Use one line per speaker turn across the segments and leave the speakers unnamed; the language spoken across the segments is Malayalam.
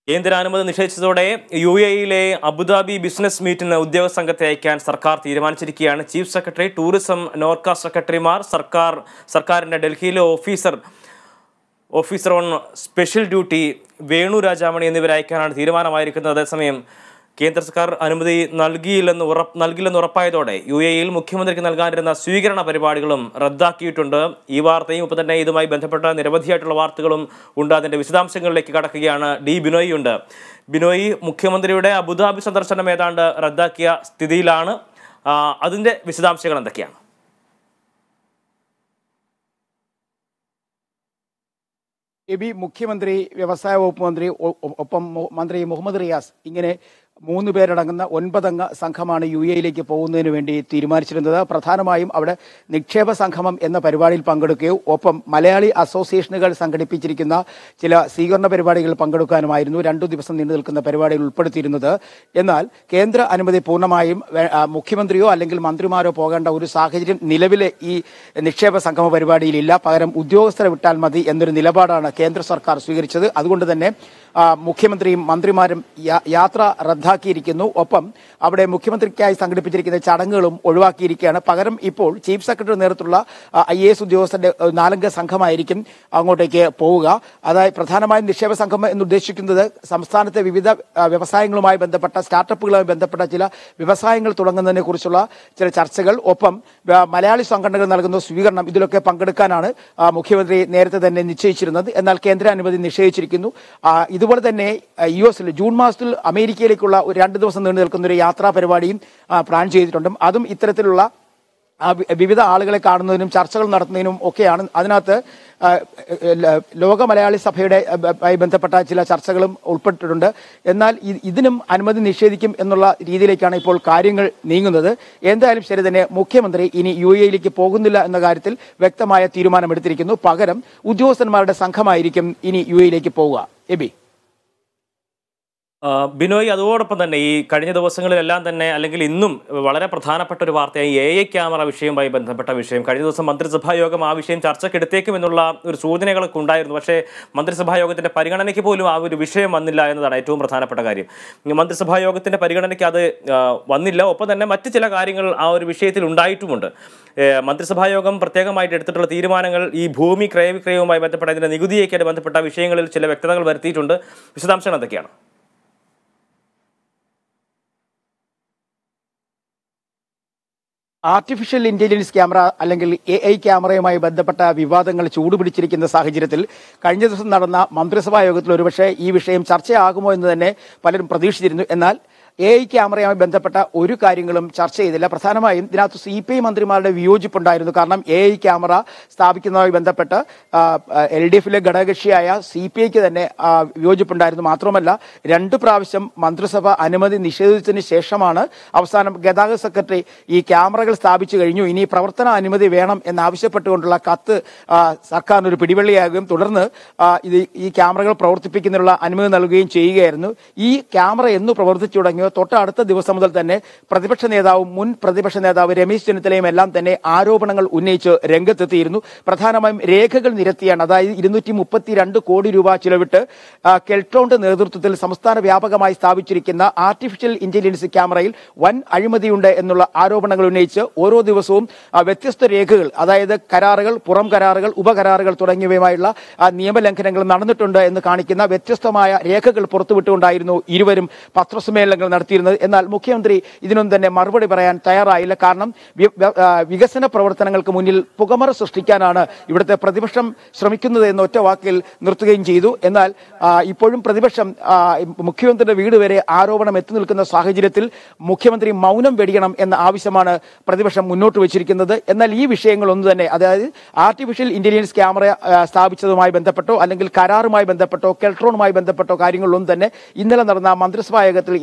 കേന്ദ്രാനുമതി നിഷേധിച്ചതോടെ യു എയിലെ അബുദാബി ബിസിനസ് മീറ്റിന് ഉദ്യോഗ സംഘത്തെ അയക്കാൻ സർക്കാർ തീരുമാനിച്ചിരിക്കുകയാണ് ചീഫ് സെക്രട്ടറി ടൂറിസം നോർക്ക സെക്രട്ടറിമാർ സർക്കാർ സർക്കാരിൻ്റെ ഡൽഹിയിലെ officer officer on special duty Venu Rajamani എന്നിവരെ അയക്കാനാണ് തീരുമാനമായിരിക്കുന്നത് അതേസമയം കേന്ദ്ര സർക്കാർ അനുമതി നൽകിയില്ലെന്ന് ഉറപ്പ് നൽകില്ലെന്ന് ഉറപ്പായതോടെ യു എയിൽ മുഖ്യമന്ത്രിക്ക് നൽകാനിരുന്ന സ്വീകരണ പരിപാടികളും റദ്ദാക്കിയിട്ടുണ്ട് ഈ വാർത്തയും ഇപ്പം തന്നെ ഇതുമായി ബന്ധപ്പെട്ട നിരവധിയായിട്ടുള്ള വാർത്തകളും ഉണ്ട് അതിൻ്റെ വിശദാംശങ്ങളിലേക്ക് കടക്കുകയാണ് ഡി ബിനോയ് ഉണ്ട് ബിനോയ് മുഖ്യമന്ത്രിയുടെ അബുദാബി സന്ദർശനം ഏതാണ്ട് റദ്ദാക്കിയ സ്ഥിതിയിലാണ് ആ, അതിൻ്റെ വിശദാംശങ്ങൾ എന്തൊക്കെയാണ്
എബി മുഖ്യമന്ത്രി വ്യവസായ വകുപ്പ് മന്ത്രി ഒ- ഒ- ഒപ്പം മു- മന്ത്രി മുഹമ്മദ് റിയാസ് ഇങ്ങനെ മൂന്ന് പേരടങ്ങുന്ന ഒൻപതംഗ സംഘമാണ് യു എയിലേക്ക് പോകുന്നതിന് വേണ്ടി തീരുമാനിച്ചിരുന്നത് പ്രധാനമായും അവിടെ നിക്ഷേപ സംഗമം എന്ന പരിപാടിയിൽ പങ്കെടുക്കുകയും ഒപ്പം മലയാളി അസോസിയേഷനുകൾ സംഘടിപ്പിച്ചിരിക്കുന്ന ചില സ്വീകരണ പരിപാടികളിൽ പങ്കെടുക്കാനുമായിരുന്നു രണ്ടു ദിവസം നീണ്ടു നിൽക്കുന്ന പരിപാടിയിൽ ഉൾപ്പെടുത്തിയിരുന്നത് എന്നാൽ കേന്ദ്ര അനുമതി പൂർണ്ണമായും വേ- ആ, മുഖ്യമന്ത്രിയോ അല്ലെങ്കിൽ മന്ത്രിമാരോ പോകേണ്ട ഒരു സാഹചര്യം നിലവിലെ ഈ നിക്ഷേപ സംഗമ പരിപാടിയിലില്ല പകരം ഉദ്യോഗസ്ഥരെ വിട്ടാൽ മതി എന്നൊരു നിലപാടാണ് കേന്ദ്ര സർക്കാർ സ്വീകരിച്ചത് അതുകൊണ്ട് തന്നെ ആ, മുഖ്യമന്ത്രിയും മന്ത്രിമാരും യാ- യാത്ര റദ്ദാക്കിയിരിക്കുന്നു ഒപ്പം അവിടെ മുഖ്യമന്ത്രിക്കായി സംഘടിപ്പിച്ചിരിക്കുന്ന ചടങ്ങുകളും ഒഴിവാക്കിയിരിക്കുകയാണ് പകരം ഇപ്പോൾ ചീഫ് സെക്രട്ടറി നേതൃത്വത്തിലുള്ള ഐ എ എസ് ഉദ്യോഗസ്ഥന്റെ ഒരു നാലംഗ സംഘമായിരിക്കും അങ്ങോട്ടേക്ക് പോവുക അതായത് പ്രധാനമായും നിക്ഷേപ സംഘം എന്ന് ഉദ്ദേശിക്കുന്നത് സംസ്ഥാനത്തെ വിവിധ ആ, വ്യവസായങ്ങളുമായി ബന്ധപ്പെട്ട സ്റ്റാർട്ടപ്പുകളുമായി ബന്ധപ്പെട്ട ചില വ്യവസായങ്ങൾ തുടങ്ങുന്നതിനെ കുറിച്ചുള്ള ചില ചർച്ചകൾ ഒപ്പം ആ, മലയാളി സംഘടനകൾ നൽകുന്ന സ്വീകരണം ഇതിലൊക്കെ പങ്കെടുക്കാനാണ് ആ, മുഖ്യമന്ത്രി നേരത്തെ തന്നെ നിശ്ചയിച്ചിരുന്നത് എന്നാൽ കേന്ദ്ര അനുമതി നിഷേധിച്ചിരിക്കുന്നു ആ, ഇതുപോലെ തന്നെ ആ, യു എസിൽ ജൂൺ മാസത്തിൽ അമേരിക്കയിലേക്കുള്ള ഒരു രണ്ട് ദിവസം നീണ്ടു നിൽക്കുന്ന ഒരു യാത്രാ പരിപാടിയും ആ, പ്ലാൻ ചെയ്തിട്ടുണ്ട് അതും ഇത്തരത്തിലുള്ള ആ, വി- വിവിധ ആളുകളെ കാണുന്നതിനും ചർച്ചകൾ നടത്തുന്നതിനും ഒക്കെയാണ് അതിനകത്ത് ആ, ല- ലോക മലയാളി സഭയുടെ ആ, ബ- ആയി ബന്ധപ്പെട്ട ചില ചർച്ചകളും ഉൾപ്പെട്ടിട്ടുണ്ട് എന്നാൽ ഇ- ഇതിനും അനുമതി നിഷേധിക്കും എന്നുള്ള രീതിയിലേക്കാണ് ഇപ്പോൾ കാര്യങ്ങൾ നീങ്ങുന്നത് എന്തായാലും ശരി തന്നെ മുഖ്യമന്ത്രി ഇനി യു എയിലേക്ക് പോകുന്നില്ല എന്ന കാര്യത്തിൽ വ്യക്തമായ തീരുമാനമെടുത്തിരിക്കുന്നു പകരം ഉദ്യോഗസ്ഥന്മാരുടെ സംഘമായിരിക്കും ഇനി യു എയിലേക്ക് പോവുക എബി
ആ, ബിനോയ് അതോടൊപ്പം തന്നെ ഈ കഴിഞ്ഞ ദിവസങ്ങളിലെല്ലാം തന്നെ അല്ലെങ്കിൽ ഇന്നും വളരെ പ്രധാനപ്പെട്ട ഒരു വാർത്തയായി എ ഐ ക്യാമറ വിഷയവുമായി ബന്ധപ്പെട്ട വിഷയം കഴിഞ്ഞ ദിവസം മന്ത്രിസഭാ യോഗം ആ വിഷയം ചർച്ചയ്ക്കെടുത്തേക്കുമെന്നുള്ള ഒരു സൂചനകളൊക്കെ ഉണ്ടായിരുന്നു പക്ഷേ മന്ത്രിസഭാ യോഗത്തിന്റെ പരിഗണനയ്ക്ക് പോലും ആ ഒരു വിഷയം വന്നില്ല എന്നതാണ് ഏറ്റവും പ്രധാനപ്പെട്ട കാര്യം മന്ത്രിസഭാ യോഗത്തിന്റെ പരിഗണനയ്ക്ക് അത് ആ, വന്നില്ല ഒപ്പം തന്നെ മറ്റ് ചില കാര്യങ്ങൾ ആ ഒരു വിഷയത്തിൽ ഉണ്ടായിട്ടുമുണ്ട് ഏ, മന്ത്രിസഭാ യോഗം പ്രത്യേകമായിട്ട് എടുത്തിട്ടുള്ള തീരുമാനങ്ങൾ ഈ ഭൂമി ക്രയവിക്രയവുമായി ബന്ധപ്പെട്ട ഇതിന്റെ നികുതിയൊക്കെ ബന്ധപ്പെട്ട വിഷയങ്ങളിൽ ചില വ്യക്തതകൾ വരുത്തിയിട്ടുണ്ട് വിശദാംശങ്ങൾ എന്തൊക്കെയാണ്
ആർട്ടിഫിഷ്യൽ ഇന്റലിജൻസ് ക്യാമറ അല്ലെങ്കിൽ എ ഐ ക്യാമറയുമായി ബന്ധപ്പെട്ട വിവാദങ്ങൾ ചൂടുപിടിച്ചിരിക്കുന്ന സാഹചര്യത്തിൽ കഴിഞ്ഞ ദിവസം നടന്ന മന്ത്രിസഭാ യോഗത്തിൽ ഒരുപക്ഷെ ഈ വിഷയം ചർച്ചയാകുമോ എന്ന് തന്നെ പലരും പ്രതീക്ഷിച്ചിരുന്നു എന്നാൽ എ ഐ ക്യാമറയുമായി ബന്ധപ്പെട്ട ഒരു കാര്യങ്ങളും ചർച്ച ചെയ്തില്ല പ്രധാനമായും ഇതിനകത്ത് സി പി ഐ മന്ത്രിമാരുടെ വിയോജിപ്പുണ്ടായിരുന്നു കാരണം എ ഐ ക്യാമറ സ്ഥാപിക്കുന്നതുമായി ബന്ധപ്പെട്ട് എൽ ഡി എഫിലെ ഘടകകക്ഷിയായ സി പി ഐക്ക് തന്നെ ആ, വിയോജിപ്പുണ്ടായിരുന്നു മാത്രമല്ല രണ്ട് പ്രാവശ്യം മന്ത്രിസഭ അനുമതി നിഷേധിച്ചതിന് ശേഷമാണ് അവസാനം ഗതാഗത സെക്രട്ടറി ഈ ക്യാമറകൾ സ്ഥാപിച്ചു കഴിഞ്ഞു ഇനി പ്രവർത്തന അനുമതി വേണം എന്നാവശ്യപ്പെട്ടുകൊണ്ടുള്ള കത്ത് ആ, സർക്കാരിന് ഒരു പിടിവള്ളിയാകുകയും തുടർന്ന് ആ, ഇത് ഈ ക്യാമറകൾ പ്രവർത്തിപ്പിക്കുന്നതിനുള്ള അനുമതി നൽകുകയും ചെയ്യുകയായിരുന്നു ഈ ക്യാമറ എന്ന് പ്രവർത്തിച്ചു തുടങ്ങിയോ തൊട്ട് അടുത്ത ദിവസം മുതൽ തന്നെ പ്രതിപക്ഷ നേതാവും മുൻ പ്രതിപക്ഷ നേതാവ് രമേശ് ചെന്നിത്തലയും എല്ലാം തന്നെ ആരോപണങ്ങൾ ഉന്നയിച്ച് രംഗത്തെത്തിയിരുന്നു പ്രധാനമായും രേഖകൾ നിരത്തിയാണ് അതായത് ഇരുന്നൂറ്റി മുപ്പത്തിരണ്ട് കോടി രൂപ ചിലവിട്ട് ആ, കെൽട്രോണിന്റെ നേതൃത്വത്തിൽ സംസ്ഥാന വ്യാപകമായി സ്ഥാപിച്ചിരിക്കുന്ന ആർട്ടിഫിഷ്യൽ ഇന്റലിജൻസ് ക്യാമറയിൽ വൻ അഴിമതിയുണ്ട് എന്നുള്ള ആരോപണങ്ങൾ ഉന്നയിച്ച് ഓരോ ദിവസവും ആ, വ്യത്യസ്ത രേഖകൾ അതായത് കരാറുകൾ പുറം കരാറുകൾ ഉപകരാറുകൾ തുടങ്ങിയവയുമായുള്ള ആ, നിയമലംഘനങ്ങൾ നടന്നിട്ടുണ്ട് എന്ന് കാണിക്കുന്ന വ്യത്യസ്തമായ രേഖകൾ പുറത്തുവിട്ടുകൊണ്ടായിരുന്നു ഇരുവരും പത്രസമ്മേളനങ്ങൾ നടത്തിയിരുന്നത് എന്നാൽ മുഖ്യമന്ത്രി ഇതിനൊന്നും തന്നെ മറുപടി പറയാൻ തയ്യാറായില്ല കാരണം വി- വ- ആ, വികസന പ്രവർത്തനങ്ങൾക്ക് മുന്നിൽ പുകമറ സൃഷ്ടിക്കാനാണ് ഇവിടുത്തെ പ്രതിപക്ഷം ശ്രമിക്കുന്നത് എന്ന് ഒറ്റ വാക്കിൽ നിർത്തുകയും ചെയ്തു എന്നാൽ ആ, ഇപ്പോഴും പ്രതിപക്ഷം ആ, മുഖ്യമന്ത്രിയുടെ വീട് വരെ ആരോപണം എത്തി നിൽക്കുന്ന സാഹചര്യത്തിൽ മുഖ്യമന്ത്രി മൗനം വെടിയണം എന്ന ആവശ്യമാണ് പ്രതിപക്ഷം മുന്നോട്ട് വെച്ചിരിക്കുന്നത് എന്നാൽ ഈ വിഷയങ്ങളൊന്നും തന്നെ അതായത് ആർട്ടിഫിഷ്യൽ ഇന്റലിജൻസ് ക്യാമറ ആ, സ്ഥാപിച്ചതുമായി ബന്ധപ്പെട്ടോ അല്ലെങ്കിൽ കരാറുമായി ബന്ധപ്പെട്ടോ കെൽട്രോണുമായി ബന്ധപ്പെട്ടോ കാര്യങ്ങളിലൊന്നും തന്നെ ഇന്നലെ നടന്ന മന്ത്രിസഭാ യോഗത്തിൽ യാതൊരു വിധത്തിലുള്ള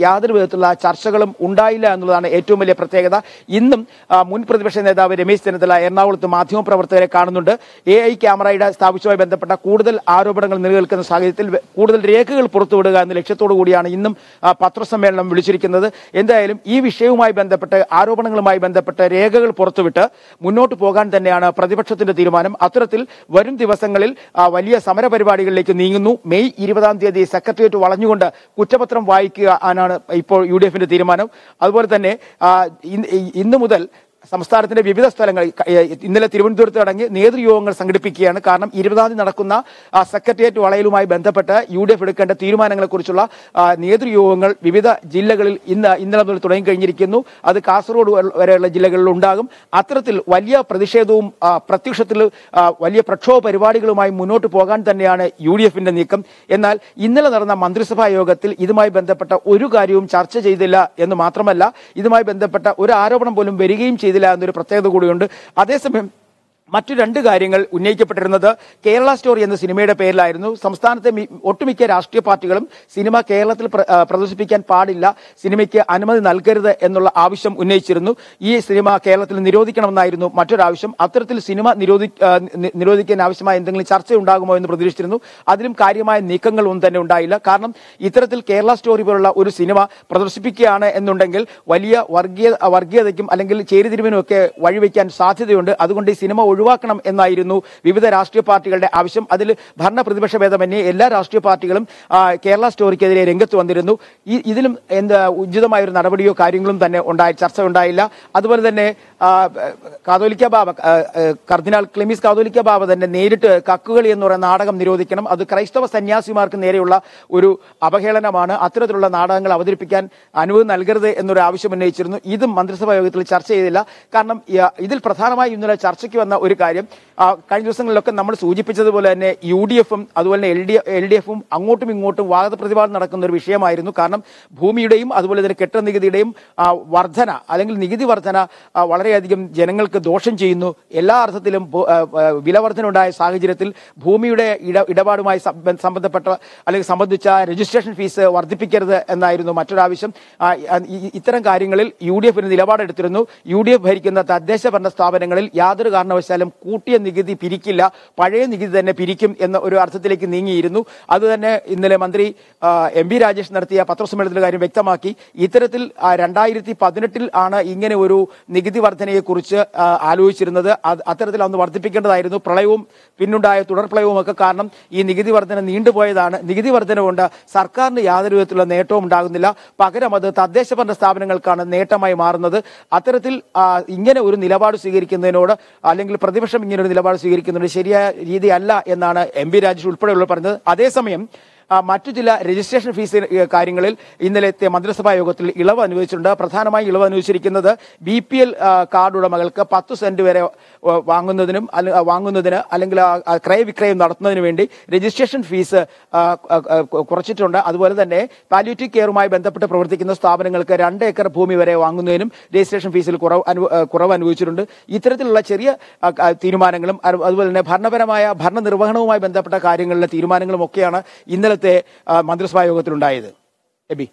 വിധത്തിലുള്ള ചർച്ചകളും ഉണ്ടായില്ല എന്നുള്ളതാണ് ഏറ്റവും വലിയ പ്രത്യേകത ഇന്നും ആ, മുൻ പ്രതിപക്ഷ നേതാവ് രമേശ് ചെന്നിത്തല എറണാകുളത്ത് മാധ്യമപ്രവർത്തകരെ കാണുന്നുണ്ട് എ ഐ ക്യാമറയുടെ സ്ഥാപിച്ചുമായി ബന്ധപ്പെട്ട കൂടുതൽ ആരോപണങ്ങൾ നിലനിൽക്കുന്ന സാഹചര്യത്തിൽ വെ- കൂടുതൽ രേഖകൾ പുറത്തുവിടുക എന്ന ലക്ഷ്യത്തോടു കൂടിയാണ് ഇന്നും ആ, പത്രസമ്മേളനം വിളിച്ചിരിക്കുന്നത് എന്തായാലും ഈ വിഷയവുമായി ബന്ധപ്പെട്ട് ആരോപണങ്ങളുമായി ബന്ധപ്പെട്ട് രേഖകൾ പുറത്തുവിട്ട് മുന്നോട്ട് പോകാൻ തന്നെയാണ് പ്രതിപക്ഷത്തിന്റെ തീരുമാനം അത്തരത്തിൽ വരും ദിവസങ്ങളിൽ ആ, വലിയ സമരപരിപാടികളിലേക്ക് നീങ്ങുന്നു മെയ് ഇരുപതാം തീയതി സെക്രട്ടേറിയറ്റ് വളഞ്ഞുകൊണ്ട് കുറ്റപത്രം വായിക്കുക ആണ് ഇപ്പോൾ യു ഡി എഫിന്റെ തീരുമാനം അതുപോലെ തന്നെ ആ, ഇന്ന് ഇന്ന് മുതൽ സംസ്ഥാനത്തിന്റെ വിവിധ സ്ഥലങ്ങളിൽ ക- ഏ, ഇന്നലെ തിരുവനന്തപുരത്ത് അടങ്ങി നേതൃയോഗങ്ങൾ സംഘടിപ്പിക്കുകയാണ് കാരണം ഇരുപതാം തീയതി നടക്കുന്ന ആ, സെക്രട്ടേറിയറ്റ് വളയലുമായി ബന്ധപ്പെട്ട് യു ഡി എഫ് എടുക്കേണ്ട തീരുമാനങ്ങളെക്കുറിച്ചുള്ള ആ, നേതൃയോഗങ്ങൾ വിവിധ ജില്ലകളിൽ ഇന്ന് ഇന്നലെ മുതൽ തുടങ്ങിക്കഴിഞ്ഞിരിക്കുന്നു അത് കാസർഗോഡ് വ- വരെയുള്ള ജില്ലകളിൽ ഉണ്ടാകും അത്തരത്തിൽ വലിയ പ്രതിഷേധവും ആ, പ്രത്യക്ഷത്തിൽ ആ, വലിയ പ്രക്ഷോഭ പരിപാടികളുമായി മുന്നോട്ട് പോകാൻ തന്നെയാണ് യു ഡി എഫിന്റെ നീക്കം എന്നാൽ ഇന്നലെ നടന്ന മന്ത്രിസഭാ യോഗത്തിൽ ഇതുമായി ബന്ധപ്പെട്ട ഒരു കാര്യവും ചർച്ച ചെയ്തില്ല എന്ന് മാത്രമല്ല ഇതുമായി ബന്ധപ്പെട്ട ഒരു ആരോപണം പോലും വരികയും ചെയ്തില്ല എന്നൊരു പ്രത്യേകത കൂടിയുണ്ട് അതേസമയം മറ്റു രണ്ട് കാര്യങ്ങൾ ഉന്നയിക്കപ്പെട്ടിരുന്നത് കേരള സ്റ്റോറി എന്ന സിനിമയുടെ പേരിലായിരുന്നു സംസ്ഥാനത്തെ മി- ഒട്ടുമിക്ക രാഷ്ട്രീയ പാർട്ടികളും സിനിമ കേരളത്തിൽ പ്ര- ആ, പ്രദർശിപ്പിക്കാൻ പാടില്ല സിനിമയ്ക്ക് അനുമതി നൽകരുത് എന്നുള്ള ആവശ്യം ഉന്നയിച്ചിരുന്നു ഈ സിനിമ കേരളത്തിൽ നിരോധിക്കണമെന്നായിരുന്നു മറ്റൊരാവശ്യം അത്തരത്തിൽ സിനിമ നിരോധി ആ, നി- നിരോധിക്കാൻ ആവശ്യമായ എന്തെങ്കിലും ചർച്ച ഉണ്ടാകുമോ എന്ന് പ്രതീക്ഷിച്ചിരുന്നു അതിലും കാര്യമായ നീക്കങ്ങൾ ഒന്നും തന്നെ ഉണ്ടായില്ല കാരണം ഇത്തരത്തിൽ കേരള സ്റ്റോറി പോലുള്ള ഒരു സിനിമ പ്രദർശിപ്പിക്കുകയാണ് എന്നുണ്ടെങ്കിൽ വലിയ വർഗീയ വർഗീയതയ്ക്കും അല്ലെങ്കിൽ ചേരിതിരിവിനും ഒക്കെ വഴിവെക്കാൻ സാധ്യതയുണ്ട് അതുകൊണ്ട് ഈ സിനിമ ഒഴിവാക്കണം എന്നായിരുന്നു വിവിധ രാഷ്ട്രീയ പാർട്ടികളുടെ ആവശ്യം അതിൽ ഭരണ പ്രതിപക്ഷ ഭേദമന്യേ എല്ലാ രാഷ്ട്രീയ പാർട്ടികളും ആ, കേരള സ്റ്റോറിക്കെതിരെ രംഗത്ത് വന്നിരുന്നു ഈ ഇതിലും എന്താ ഉചിതമായ ഒരു നടപടിയോ കാര്യങ്ങളും തന്നെ ഉണ്ടായി ചർച്ച ഉണ്ടായില്ല അതുപോലെ തന്നെ ആ, കാതോലിക്ക ബാബ ആ, ആ, കർദിനാൾ ക്ലിമിസ് കാതോലിക്ക ബാബ തന്നെ നേരിട്ട് കക്കുകളി എന്ന് പറയുന്ന നാടകം നിരോധിക്കണം അത് ക്രൈസ്തവ സന്യാസിമാർക്ക് നേരെയുള്ള ഒരു അവഹേളനമാണ് അത്തരത്തിലുള്ള നാടകങ്ങൾ അവതരിപ്പിക്കാൻ അനുമതി നൽകരുത് എന്നൊരു ആവശ്യം ഉന്നയിച്ചിരുന്നു ഇതും മന്ത്രിസഭാ യോഗത്തിൽ ചർച്ച ചെയ്തില്ല കാരണം ഈ, ആ, ഇതിൽ പ്രധാനമായും ഇന്നലെ ചർച്ചയ്ക്ക് വന്ന ഒരു കാര്യം ആ, കഴിഞ്ഞ ദിവസങ്ങളിലൊക്കെ നമ്മൾ സൂചിപ്പിച്ചതുപോലെ തന്നെ യു ഡി എഫും അതുപോലെ തന്നെ എൽ ഡി എൽ ഡി എഫും അങ്ങോട്ടും ഇങ്ങോട്ടും വാദപ്രതിവാദം നടക്കുന്ന ഒരു വിഷയമായിരുന്നു കാരണം ഭൂമിയുടെയും അതുപോലെ തന്നെ കെട്ടിട നികുതിയുടെയും ആ, വർധന അല്ലെങ്കിൽ നികുതി വർധന ആ, വളരെയധികം ജനങ്ങൾക്ക് ദോഷം ചെയ്യുന്നു എല്ലാ അർത്ഥത്തിലും ഭൂ- ആ, ആ, വില വർധന ഉണ്ടായ സാഹചര്യത്തിൽ ഭൂമിയുടെ ഇട ഇടപാടുമായി സംബ- സംബന്ധപ്പെട്ട അല്ലെങ്കിൽ സംബന്ധിച്ച രജിസ്ട്രേഷൻ ഫീസ് വർദ്ധിപ്പിക്കരുത് എന്നായിരുന്നു മറ്റൊരാവശ്യം ആ, ഈ- ഇത്തരം കാര്യങ്ങളിൽ യു ഡി എഫിന് നിലപാടെടുത്തിരുന്നു യു ഡി എഫ് ഭരിക്കുന്ന തദ്ദേശ ഭരണ സ്ഥാപനങ്ങളിൽ യാതൊരു കാരണവശാലും കൂട്ടിയ നികുതി പിരിക്കില്ല പഴയ നികുതി തന്നെ പിരിക്കും എന്ന ഒരു അർത്ഥത്തിലേക്ക് നീങ്ങിയിരുന്നു അത് തന്നെ ഇന്നലെ മന്ത്രി ആ, എം പി രാജേഷ് നടത്തിയ പത്രസമ്മേളനത്തിലെ കാര്യം വ്യക്തമാക്കി ഇത്തരത്തിൽ ആ, രണ്ടായിരത്തി പതിനെട്ടിൽ ആണ് ഇങ്ങനെ ഒരു നികുതി വർധനയെക്കുറിച്ച് ആ, ആലോചിച്ചിരുന്നത് അത് അത്തരത്തിൽ അന്ന് വർദ്ധിപ്പിക്കേണ്ടതായിരുന്നു പ്രളയവും പിന്നുണ്ടായ തുടർ പ്രളയവും ഒക്കെ കാരണം ഈ നികുതി വർധന നീണ്ടുപോയതാണ് നികുതി വർധന കൊണ്ട് സർക്കാരിന് യാതൊരു വിധത്തിലുള്ള നേട്ടവും ഉണ്ടാകുന്നില്ല പകരം അത് തദ്ദേശ ഭരണ സ്ഥാപനങ്ങൾക്കാണ് നേട്ടമായി മാറുന്നത് അത്തരത്തിൽ ആ, ഇങ്ങനെ ഒരു നിലപാട് സ്വീകരിക്കുന്നതിനോട് അല്ലെങ്കിൽ പ്രതിപക്ഷം ഇങ്ങനെ ഒരു നിലപാട് സ്വീകരിക്കുന്നതിന് ശരിയായ രീതിയല്ല എന്നാണ് എം പി രാജേഷ് ഉൾപ്പെടെയുള്ളവർ പറഞ്ഞത് അതേസമയം ആ, മറ്റു ചില രജിസ്ട്രേഷൻ ഫീസ് ഏ, കാര്യങ്ങളിൽ ഇന്നലത്തെ മന്ത്രിസഭാ യോഗത്തിൽ ഇളവ് അനുവദിച്ചിട്ടുണ്ട് പ്രധാനമായി ഇളവ് അനുവദിച്ചിരിക്കുന്നത് ബി പി എൽ കാർഡ് ഉടമകൾക്ക് പത്ത് സെന്റ് വരെ ആ, വാങ്ങുന്നതിനും അല്ല- ആ, വാങ്ങുന്നതിന് അല്ലെങ്കിൽ ആ, ആ, ക്രയവിക്രയം നടത്തുന്നതിന് വേണ്ടി രജിസ്ട്രേഷൻ ഫീസ് ആ, ആ, ആ, കുറച്ചിട്ടുണ്ട് അതുപോലെ തന്നെ പാലിയേറ്റീവ് കെയറുമായി ബന്ധപ്പെട്ട് പ്രവർത്തിക്കുന്ന സ്ഥാപനങ്ങൾക്ക് രണ്ട് ഏക്കർ ഭൂമി വരെ വാങ്ങുന്നതിനും രജിസ്ട്രേഷൻ ഫീസിൽ കുറവ് അനു- ആ, കുറവ് അനുവദിച്ചിട്ടുണ്ട് ഇത്തരത്തിലുള്ള ചെറിയ ആ, ആ, തീരുമാനങ്ങളും അത് അതുപോലെ തന്നെ ഭരണപരമായ ഭരണനിർവഹണവുമായി ബന്ധപ്പെട്ട കാര്യങ്ങളിലെ തീരുമാനങ്ങളും ഒക്കെയാണ് ഇന്നലത്തെ ആ, മന്ത്രിസഭാ യോഗത്തിലുണ്ടായത് എബി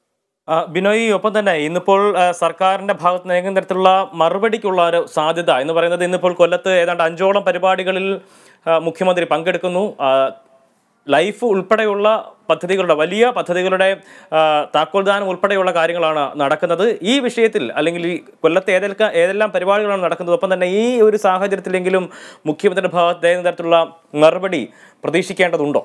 ആ, ബിനോയ് ഒപ്പം തന്നെ ഇന്നിപ്പോൾ ആ, സർക്കാരിന്റെ ഭാഗത്ത് നിന്ന് ഏതെങ്കിലും തരത്തിലുള്ള മറുപടിക്കുള്ള ഒരു സാധ്യത എന്ന് പറയുന്നത് ഇന്നിപ്പോൾ കൊല്ലത്ത് ഏതാണ്ട് അഞ്ചോളം പരിപാടികളിൽ ആ, മുഖ്യമന്ത്രി പങ്കെടുക്കുന്നു ആ, ലൈഫ് ഉൾപ്പെടെയുള്ള പദ്ധതികളുടെ വലിയ പദ്ധതികളുടെ ആ, താക്കോൽദാനം ഉൾപ്പെടെയുള്ള കാര്യങ്ങളാണ് നടക്കുന്നത് ഈ വിഷയത്തിൽ അല്ലെങ്കിൽ ഈ കൊല്ലത്ത് ഏതെല്ലാം ഏതെല്ലാം പരിപാടികളാണ് നടക്കുന്നത് ഒപ്പം തന്നെ ഈ ഒരു സാഹചര്യത്തിലെങ്കിലും മുഖ്യമന്ത്രിയുടെ ഭാഗത്ത് ഏതെങ്കിലും തരത്തിലുള്ള മറുപടി പ്രതീക്ഷിക്കേണ്ടതുണ്ടോ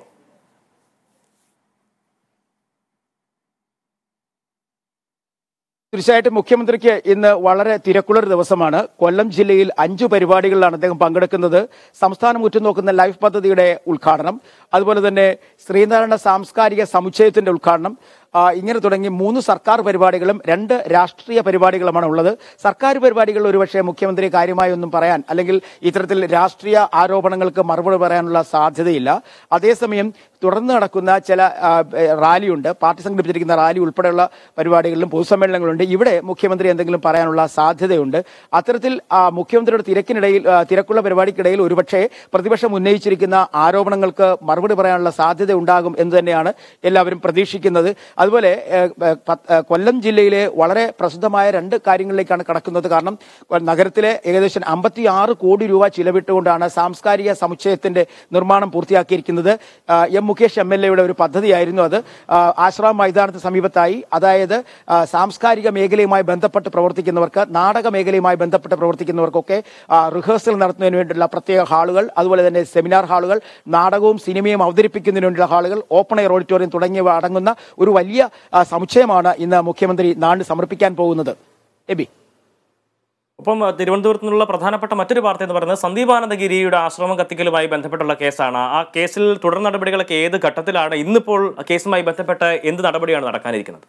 തീർച്ചയായിട്ടും മുഖ്യമന്ത്രിക്ക് ഇന്ന് വളരെ തിരക്കുള്ളൊരു ദിവസമാണ് കൊല്ലം ജില്ലയിൽ അഞ്ചു പരിപാടികളിലാണ് അദ്ദേഹം പങ്കെടുക്കുന്നത് സംസ്ഥാനം ഉറ്റുനോക്കുന്ന ലൈഫ് പദ്ധതിയുടെ ഉദ്ഘാടനം അതുപോലെ തന്നെ ശ്രീനാരായണ സാംസ്കാരിക സമുച്ചയത്തിന്റെ ഉദ്ഘാടനം ആ, ഇങ്ങനെ തുടങ്ങി മൂന്ന് സർക്കാർ പരിപാടികളും രണ്ട് രാഷ്ട്രീയ പരിപാടികളുമാണ് ഉള്ളത് സർക്കാർ പരിപാടികളിൽ ഒരുപക്ഷെ മുഖ്യമന്ത്രി കാര്യമായി ഒന്നും പറയാൻ അല്ലെങ്കിൽ ഇത്തരത്തിൽ രാഷ്ട്രീയ ആരോപണങ്ങൾക്ക് മറുപടി പറയാനുള്ള സാധ്യതയില്ല അതേസമയം തുടർന്ന് നടക്കുന്ന ചില ആ, ഏ, റാലിയുണ്ട് പാർട്ടി സംഘടിപ്പിച്ചിരിക്കുന്ന റാലി ഉൾപ്പെടെയുള്ള പരിപാടികളിലും പൊതുസമ്മേളനങ്ങളുണ്ട് ഇവിടെ മുഖ്യമന്ത്രി എന്തെങ്കിലും പറയാനുള്ള സാധ്യതയുണ്ട് അത്തരത്തിൽ ആ, മുഖ്യമന്ത്രിയുടെ തിരക്കിനിടയിൽ ആ, തിരക്കുള്ള പരിപാടിക്കിടയിൽ ഒരുപക്ഷെ പ്രതിപക്ഷം ഉന്നയിച്ചിരിക്കുന്ന ആരോപണങ്ങൾക്ക് മറുപടി പറയാനുള്ള സാധ്യത ഉണ്ടാകും എന്ന് തന്നെയാണ് എല്ലാവരും പ്രതീക്ഷിക്കുന്നത് അതുപോലെ ഏഹ്, ഏഹ്, പത്ത്- ഏഹ്, കൊല്ലം ജില്ലയിലെ വളരെ പ്രസിദ്ധമായ രണ്ട് കാര്യങ്ങളിലേക്കാണ് കടക്കുന്നത് കാരണം കൊ- നഗരത്തിലെ ഏകദേശം അമ്പത്തി ആറ് കോടി രൂപ ചിലവിട്ടുകൊണ്ടാണ് സാംസ്കാരിക സമുച്ചയത്തിന്റെ നിർമ്മാണം പൂർത്തിയാക്കിയിരിക്കുന്നത് ആ, എം മുകേഷ് എം എൽ എയുടെ ഒരു പദ്ധതിയായിരുന്നു അത് ആ, ആശ്രാം മൈതാനത്ത് സമീപത്തായി അതായത് ആ, സാംസ്കാരിക മേഖലയുമായി ബന്ധപ്പെട്ട് പ്രവർത്തിക്കുന്നവർക്ക് നാടക മേഖലയുമായി ബന്ധപ്പെട്ട് പ്രവർത്തിക്കുന്നവർക്കൊക്കെ ആ, റിഹേഴ്സൽ നടത്തുന്നതിന് വേണ്ടിയുള്ള പ്രത്യേക ഹാളുകൾ അതുപോലെ തന്നെ സെമിനാർ ഹാളുകൾ നാടകവും സിനിമയും അവതരിപ്പിക്കുന്നതിന് വേണ്ടിയുള്ള ഹാളുകൾ ഓപ്പൺ എയർ ഓഡിറ്റോറിയം തുടങ്ങിയവ അടങ്ങുന്ന ഒരു വലിയ ആ, സമുച്ചയമാണ് ഇന്ന് മുഖ്യമന്ത്രി നാടിന് സമർപ്പിക്കാൻ പോകുന്നത് എബി
ഒപ്പം അഹ്, തിരുവനന്തപുരത്ത് നിന്നുള്ള പ്രധാനപ്പെട്ട മറ്റൊരു വാർത്ത എന്ന് പറയുന്നത് സന്ദീപാനന്ദഗിരിയുടെ ആശ്രമം കത്തിക്കലുമായി ബന്ധപ്പെട്ടുള്ള കേസാണ് ആ കേസിൽ തുടർ നടപടികളൊക്കെ ഏത് ഘട്ടത്തിലാണ് ഇന്നിപ്പോൾ കേസുമായി ബന്ധപ്പെട്ട് എന്ത് നടപടിയാണ് നടക്കാനിരിക്കുന്നത്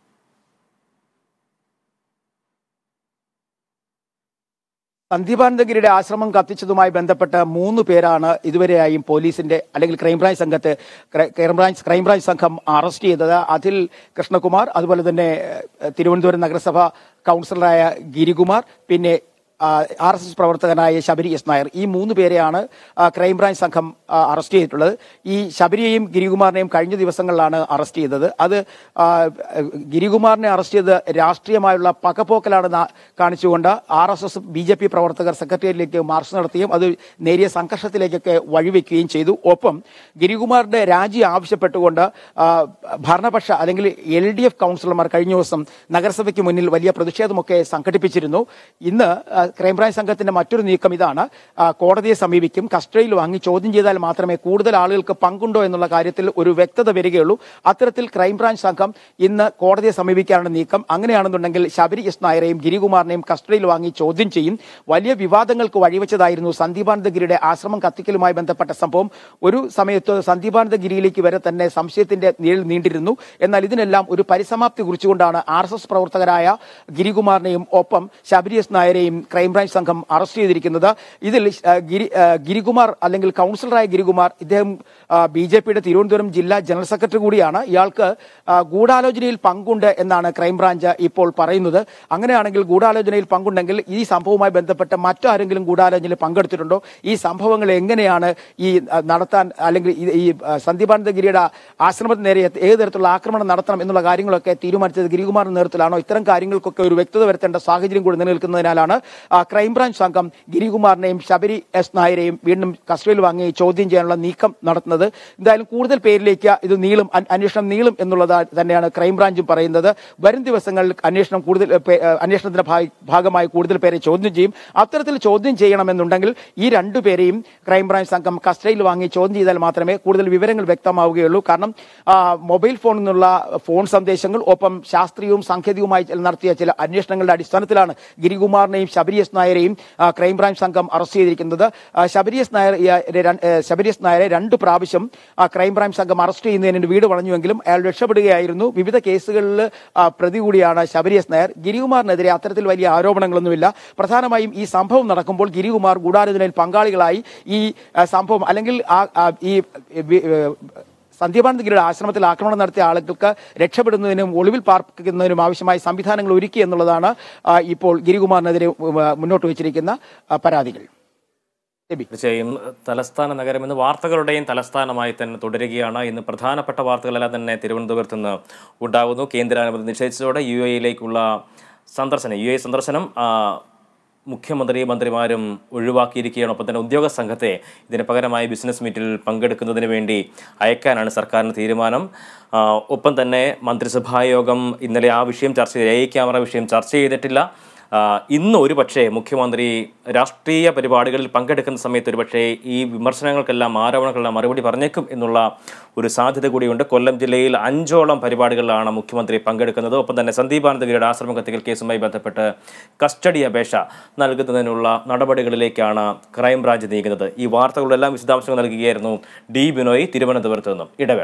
സന്ദീപാനന്ദഗിരിയുടെ ആശ്രമം കത്തിച്ചതുമായി ബന്ധപ്പെട്ട് മൂന്ന് പേരാണ് ഇതുവരെയായും പോലീസിന്റെ അല്ലെങ്കിൽ ക്രൈംബ്രാഞ്ച് സംഘത്തെ ക്രൈ- ക്രൈംബ്രാഞ്ച് ക്രൈംബ്രാഞ്ച് സംഘം അറസ്റ്റ് ചെയ്തത് അതിൽ കൃഷ്ണകുമാർ അതുപോലെ തന്നെ ഏഹ്, തിരുവനന്തപുരം നഗരസഭ കൗൺസിലറായ ഗിരികുമാർ പിന്നെ ആർ എസ് എസ് പ്രവർത്തകനായ ശബരി എസ് നായർ ഈ മൂന്ന് പേരെയാണ് ആ, ക്രൈംബ്രാഞ്ച് സംഘം ആ, അറസ്റ്റ് ചെയ്തിട്ടുള്ളത് ഈ ശബരിയെയും ഗിരികുമാറിനെയും കഴിഞ്ഞ ദിവസങ്ങളിലാണ് അറസ്റ്റ് ചെയ്തത് അത് ആ, ഗിരികുമാറിനെ അറസ്റ്റ് ചെയ്ത് രാഷ്ട്രീയമായുള്ള പകപോക്കലാണ് നാ- കാണിച്ചുകൊണ്ട് R S S B J P പ്രവർത്തകർ സെക്രട്ടേറിയറ്റിലേക്ക് മാർച്ച് നടത്തുകയും അത് നേരിയ സംഘർഷത്തിലേക്കൊക്കെ വഴിവെക്കുകയും ചെയ്തു ഒപ്പം ഗിരികുമാറിന്റെ രാജി ആവശ്യപ്പെട്ടുകൊണ്ട് ആ, ഭരണപക്ഷ അല്ലെങ്കിൽ എൽ ഡി എഫ് കൗൺസിലർമാർ കഴിഞ്ഞ ദിവസം നഗരസഭയ്ക്ക് മുന്നിൽ വലിയ പ്രതിഷേധമൊക്കെ സംഘടിപ്പിച്ചിരുന്നു ഇന്ന് ആ, ക്രൈംബ്രാഞ്ച് സംഘത്തിന്റെ മറ്റൊരു നീക്കം ഇതാണ് ആ, കോടതിയെ സമീപിക്കും കസ്റ്റഡിയിൽ വാങ്ങി ചോദ്യം ചെയ്താൽ മാത്രമേ കൂടുതൽ ആളുകൾക്ക് പങ്കുണ്ടോ എന്നുള്ള കാര്യത്തിൽ ഒരു വ്യക്തത വരികയുള്ളൂ അത്തരത്തിൽ ക്രൈംബ്രാഞ്ച് സംഘം ഇന്ന് കോടതിയെ സമീപിക്കാനുള്ള നീക്കം അങ്ങനെയാണെന്നുണ്ടെങ്കിൽ ശബരി എസ് നായരെയും ഗിരികുമാറിനെയും കസ്റ്റഡിയിൽ വാങ്ങി ചോദ്യം ചെയ്യും വലിയ വിവാദങ്ങൾക്ക് വഴിവെച്ചതായിരുന്നു സന്ദീപാനന്ദഗിരിയുടെ ആശ്രമം കത്തിക്കലുമായി ബന്ധപ്പെട്ട സംഭവം ഒരു സമയത്ത് സന്ദീപാനന്ദഗിരിയിലേക്ക് വരെ തന്നെ സംശയത്തിന്റെ നിഴൽ നീണ്ടിരുന്നു എന്നാൽ ഇതിനെല്ലാം ഒരു പരിസമാപ്തി കുറിച്ചുകൊണ്ടാണ് ആർ എസ് എസ് പ്രവർത്തകരായ ഗിരികുമാറിനെയും ഒപ്പം ശബരി എസ് നായരെയും ക്രൈംബ്രാഞ്ച് സംഘം അറസ്റ്റ് ചെയ്തിരിക്കുന്നത് ഇതിൽ ആ, ഗിരി ആ, ഗിരികുമാർ അല്ലെങ്കിൽ കൗൺസിലറായ ഗിരികുമാർ ഇദ്ദേഹം ബി ജെ പിയുടെ തിരുവനന്തപുരം ജില്ലാ ജനറൽ സെക്രട്ടറി കൂടിയാണ് ഇയാൾക്ക് ആ, ഗൂഢാലോചനയിൽ പങ്കുണ്ട് എന്നാണ് ക്രൈംബ്രാഞ്ച് ഇപ്പോൾ പറയുന്നത് അങ്ങനെയാണെങ്കിൽ ഗൂഢാലോചനയിൽ പങ്കുണ്ടെങ്കിൽ ഈ സംഭവവുമായി ബന്ധപ്പെട്ട് മറ്റാരെങ്കിലും ഗൂഢാലോചനയിൽ പങ്കെടുത്തിട്ടുണ്ടോ ഈ സംഭവങ്ങൾ എങ്ങനെയാണ് ഈ ആ, നടത്താൻ അല്ലെങ്കിൽ ഈ- ഈ ആ, സന്ദീപാനന്ദഗിരിയുടെ ആശ്രമത്തിന് നേരെ ഏത് തരത്തിലുള്ള ആക്രമണം നടത്തണം എന്നുള്ള കാര്യങ്ങളൊക്കെ തീരുമാനിച്ചത് ഗിരികുമാറിന്റെ നേതൃത്വത്തിലാണോ ഇത്തരം കാര്യങ്ങൾക്കൊക്കെ ഒരു വ്യക്തത വരുത്തേണ്ട സാഹചര്യം കൂടി നിലനിൽക്കുന്നതിനാലാണ് ആ, ക്രൈംബ്രാഞ്ച് സംഘം ഗിരികുമാറിനെയും ശബരി എസ് നായരെയും വീണ്ടും കസ്റ്റഡിയിൽ വാങ്ങി ചോദ്യം ചെയ്യാനുള്ള നീക്കം നടത്തുന്നത് എന്തായാലും കൂടുതൽ പേരിലേക്ക് ഇത് നീളും അൻ- അന്വേഷണം നീളും എന്നുള്ളത് തന്നെയാണ് ക്രൈംബ്രാഞ്ചും പറയുന്നത് വരും ദിവസങ്ങളിൽ അന്വേഷണം കൂടുതൽ പേ- ഏഹ് അന്വേഷണത്തിന്റെ ഭാ- ഭാഗമായി കൂടുതൽ പേരെ ചോദ്യം ചെയ്യും അത്തരത്തിൽ ചോദ്യം ചെയ്യണമെന്നുണ്ടെങ്കിൽ ഈ രണ്ടുപേരെയും ക്രൈംബ്രാഞ്ച് സംഘം കസ്റ്റഡിയിൽ വാങ്ങി ചോദ്യം ചെയ്താൽ മാത്രമേ കൂടുതൽ വിവരങ്ങൾ വ്യക്തമാവുകയുള്ളൂ കാരണം ആ, മൊബൈൽ ഫോണിൽ നിന്നുള്ള ഫോൺ സന്ദേശങ്ങൾ ഒപ്പം ശാസ്ത്രീയവും സാങ്കേതികവുമായി ചില- നടത്തിയ ചില അന്വേഷണങ്ങളുടെ അടിസ്ഥാനത്തിലാണ് ഗിരികുമാറിനെയും ശബരി എസ് നായരെയും ആ, ക്രൈംബ്രാഞ്ച് സംഘം അറസ്റ്റ് ചെയ്തിരിക്കുന്നത് ആ, ശബരി എസ് നായർ ഈ, ര- ഏ, ശബരി എസ് നായരെ രണ്ട് പ്രാവശ്യം ആ, ക്രൈംബ്രാഞ്ച് സംഘം അറസ്റ്റ് ചെയ്യുന്നതിന് വീട് വളഞ്ഞുവെങ്കിലും അയാൾ രക്ഷപ്പെടുകയായിരുന്നു വിവിധ കേസുകളിൽ ആ, പ്രതി കൂടിയാണ് ശബരി എസ് നായർ ഗിരികുമാറിനെതിരെ അത്തരത്തിൽ വലിയ ആരോപണങ്ങളൊന്നുമില്ല പ്രധാനമായും ഈ സംഭവം നടക്കുമ്പോൾ ഗിരികുമാർ ഗൂഢാലോചനയിൽ പങ്കാളികളായി ഈ ആ, സംഭവം അല്ലെങ്കിൽ ആ- ആ, ഈ വി- ഏ, സന്ധ്യപാനന്ദഗിരിയുടെ ആശ്രമത്തിൽ ആക്രമണം നടത്തിയ ആളുകൾക്ക് രക്ഷപ്പെടുന്നതിനും ഒളിവിൽ പാർപ്പിക്കുന്നതിനും ആവശ്യമായ സംവിധാനങ്ങൾ ഒരുക്കി എന്നുള്ളതാണ് ആ, ഇപ്പോൾ ഗിരികുമാറിനെതിരെ ഉം, ആ, മുന്നോട്ട് വെച്ചിരിക്കുന്ന ആ, പരാതികൾ എബി
തീർച്ചയായും തലസ്ഥാന നഗരം ഇന്ന് വാർത്തകളുടെയും തലസ്ഥാനമായി തന്നെ തുടരുകയാണ് ഇന്ന് പ്രധാനപ്പെട്ട വാർത്തകളെല്ലാം തന്നെ തിരുവനന്തപുരത്ത് നിന്ന് ഉണ്ടാകുന്നു കേന്ദ്രാനുമതി നിഷേധിച്ചതോടെ യു എയിലേക്കുള്ള സന്ദർശനം യു എ സന്ദർശനം ആ, മുഖ്യമന്ത്രി മന്ത്രിമാരും ഒഴിവാക്കിയിരിക്കുകയാണ് ഒപ്പം തന്നെ ഉദ്യോഗ സംഘത്തെ ഇതിന് പകരമായി ബിസിനസ് മീറ്റിൽ പങ്കെടുക്കുന്നതിന് വേണ്ടി അയക്കാനാണ് സർക്കാരിന് തീരുമാനം ആ, ഒപ്പം തന്നെ മന്ത്രിസഭാ യോഗം ഇന്നലെ ആ വിഷയം ചർച്ച ചെയ്ത് എ ക്യാമറ വിഷയം ചർച്ച ചെയ്തിട്ടില്ല ആ, ഇന്ന് ഒരു പക്ഷേ മുഖ്യമന്ത്രി രാഷ്ട്രീയ പരിപാടികളിൽ പങ്കെടുക്കുന്ന സമയത്ത് ഒരു പക്ഷേ ഈ വിമർശനങ്ങൾക്കെല്ലാം ആരോപണങ്ങളെല്ലാം മറുപടി പറഞ്ഞേക്കും എന്നുള്ള ഒരു സാധ്യത കൂടിയുണ്ട് കൊല്ലം ജില്ലയിൽ അഞ്ചോളം പരിപാടികളിലാണ് മുഖ്യമന്ത്രി പങ്കെടുക്കുന്നത് ഒപ്പം തന്നെ സന്ദീപാനന്ദഗിരിയുടെ ആശ്രമ കത്തിക്കൽ കേസുമായി ബന്ധപ്പെട്ട് കസ്റ്റഡി അപേക്ഷ നൽകുന്നതിനുള്ള നടപടികളിലേക്കാണ് ക്രൈംബ്രാഞ്ച് നീങ്ങുന്നത് ഈ വാർത്തകളെല്ലാം വിശദാംശങ്ങൾ നൽകുകയായിരുന്നു ഡി ബിനോയ് തിരുവനന്തപുരത്ത് നിന്നും ഇടവേള